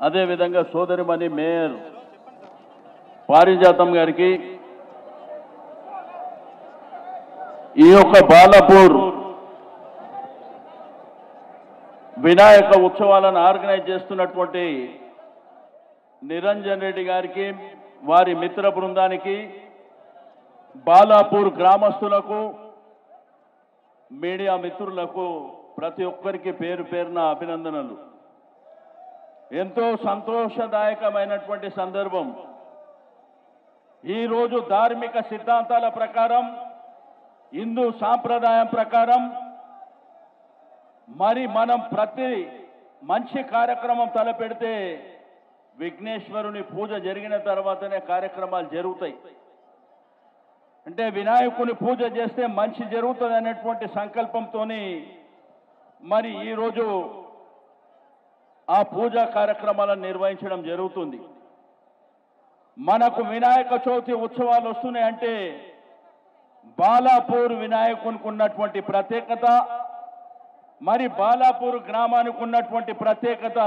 అదేవిధంగా సోదరిమణి మేయర్ పారిజాతం గారికి ఈ యొక్క బాలాపూర్ వినాయక ఉత్సవాలను ఆర్గనైజ్ చేస్తున్నటువంటి నిరంజన్ రెడ్డి గారికి వారి మిత్ర బృందానికి బాలాపూర్ గ్రామస్తులకు మీడియా మిత్రులకు ప్రతి ఒక్కరికి పేరు పేరున అభినందనలు ఎంతో సంతోషదాయకమైనటువంటి సందర్భం ఈరోజు ధార్మిక సిద్ధాంతాల ప్రకారం హిందూ సాంప్రదాయం ప్రకారం మరి మనం ప్రతి మంచి కార్యక్రమం తలపెడితే విఘ్నేశ్వరుని పూజ జరిగిన తర్వాతనే కార్యక్రమాలు జరుగుతాయి అంటే వినాయకుని పూజ చేస్తే మంచి జరుగుతుంది అనేటువంటి సంకల్పంతోని మరి ఈరోజు ఆ పూజా కార్యక్రమాలను నిర్వహించడం జరుగుతుంది మనకు వినాయక చవితి ఉత్సవాలు వస్తున్నాయి అంటే బాలాపూర్ వినాయకునికి ఉన్నటువంటి ప్రత్యేకత మరి బాలాపూర్ గ్రామానికి ఉన్నటువంటి ప్రత్యేకత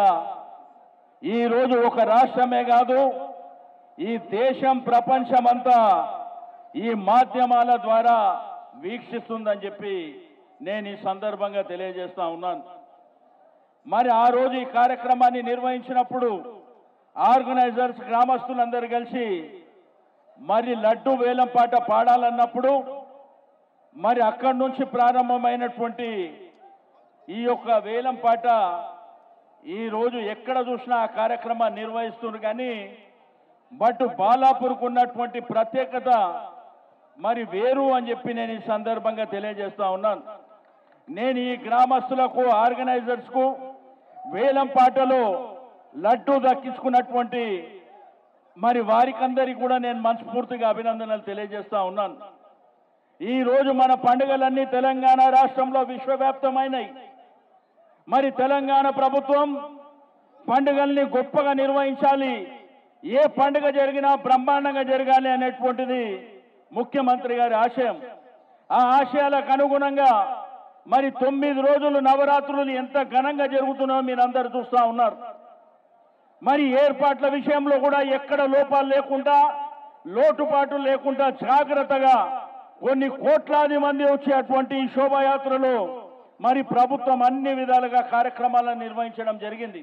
ఈ రోజు ఒక రాష్ట్రమే కాదు ఈ దేశం ప్రపంచమంతా ఈ మాధ్యమాల ద్వారా వీక్షిస్తుందని చెప్పి నేను ఈ సందర్భంగా తెలియజేస్తా ఉన్నాను మరి ఆ రోజు ఈ కార్యక్రమాన్ని నిర్వహించినప్పుడు ఆర్గనైజర్స్ గ్రామస్తులందరూ కలిసి మరి లడ్డు వేలం పాట పాడాలన్నప్పుడు మరి అక్కడి నుంచి ప్రారంభమైనటువంటి ఈ యొక్క వేలం పాట ఈ రోజు ఎక్కడ చూసినా ఆ కార్యక్రమాన్ని నిర్వహిస్తున్నారు కానీ బట్ బాలాపూర్కు ఉన్నటువంటి ప్రత్యేకత మరి వేరు అని చెప్పి నేను ఈ సందర్భంగా తెలియజేస్తా ఉన్నాను నేను ఈ గ్రామస్తులకు ఆర్గనైజర్స్కు వేలం పాటలో లడ్డు దక్కించుకున్నటువంటి మరి వారికందరికి కూడా నేను మనస్ఫూర్తిగా అభినందనలు తెలియజేస్తా ఉన్నాను ఈ రోజు మన పండుగలన్నీ తెలంగాణ రాష్ట్రంలో విశ్వవ్యాప్తమైనవి మరి తెలంగాణ ప్రభుత్వం పండుగల్ని గొప్పగా నిర్వహించాలి ఏ పండుగ జరిగినా బ్రహ్మాండంగా జరగాలి అనేటువంటిది ముఖ్యమంత్రి గారి ఆశయం ఆ ఆశయాలకు అనుగుణంగా మరి తొమ్మిది రోజులు నవరాత్రులు ఎంత ఘనంగా జరుగుతున్నాయో మీరు అందరు చూస్తా ఉన్నారు మరి ఏర్పాట్ల విషయంలో కూడా ఎక్కడ లోపాలు లేకుండా లోటుపాటు లేకుండా జాగ్రత్తగా కొన్ని కోట్లాది మంది వచ్చేటువంటి ఈ శోభాయాత్రలో మరి ప్రభుత్వం అన్ని విధాలుగా కార్యక్రమాలను నిర్వహించడం జరిగింది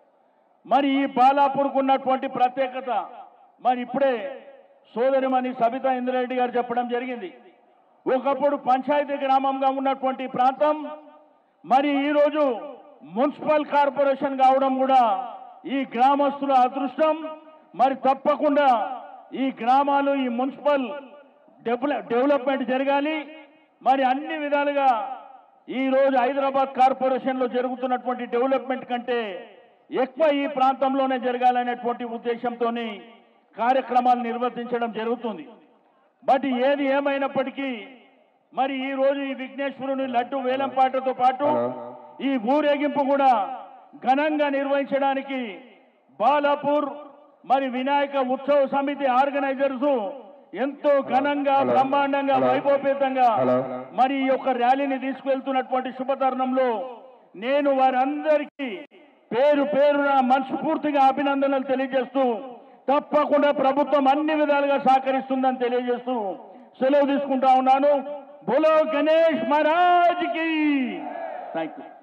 మరి ఈ బాలాపూర్కు ఉన్నటువంటి ప్రత్యేకత మరి ఇప్పుడే సోదరిమణి సబితా ఇంద్రారెడ్డి గారు చెప్పడం జరిగింది ఒకప్పుడు పంచాయతీ గ్రామంగా ఉన్నటువంటి ఈ ప్రాంతం మరి ఈరోజు మున్సిపల్ కార్పొరేషన్ కావడం కూడా ఈ గ్రామస్తుల అదృష్టం మరి తప్పకుండా ఈ గ్రామాలు ఈ మున్సిపల్ డెవలప్ డెవలప్మెంట్ జరగాలి మరి అన్ని విధాలుగా ఈ రోజు హైదరాబాద్ కార్పొరేషన్ లో జరుగుతున్నటువంటి డెవలప్మెంట్ కంటే ఎక్కువ ఈ ప్రాంతంలోనే జరగాలనేటువంటి ఉద్దేశంతో కార్యక్రమాలు నిర్వర్తించడం జరుగుతుంది బట్ ఏది ఏమైనప్పటికీ మరి ఈ రోజు ఈ విఘ్నేశ్వరుని లడ్డు వేలంపాటతో పాటు ఈ ఊరేగింపు కూడా ఘనంగా నిర్వహించడానికి బాలాపూర్ మరి వినాయక ఉత్సవ సమితి ఆర్గనైజర్స్ ఎంతో ఘనంగా బ్రహ్మాండంగా వైభవపేతంగా మరి ఈ యొక్క ర్యాలీని తీసుకువెళ్తున్నటువంటి శుభతరుణంలో నేను వారందరికీ పేరు పేరున మనస్ఫూర్తిగా అభినందనలు తెలియజేస్తూ తప్పకుండా ప్రభుత్వం అన్ని విధాలుగా సహకరిస్తుందని తెలియజేస్తూ సెలవు తీసుకుంటా ఉన్నాను బోలో గణేష్ మహారాజ్ కి థ్యాంక్ యూ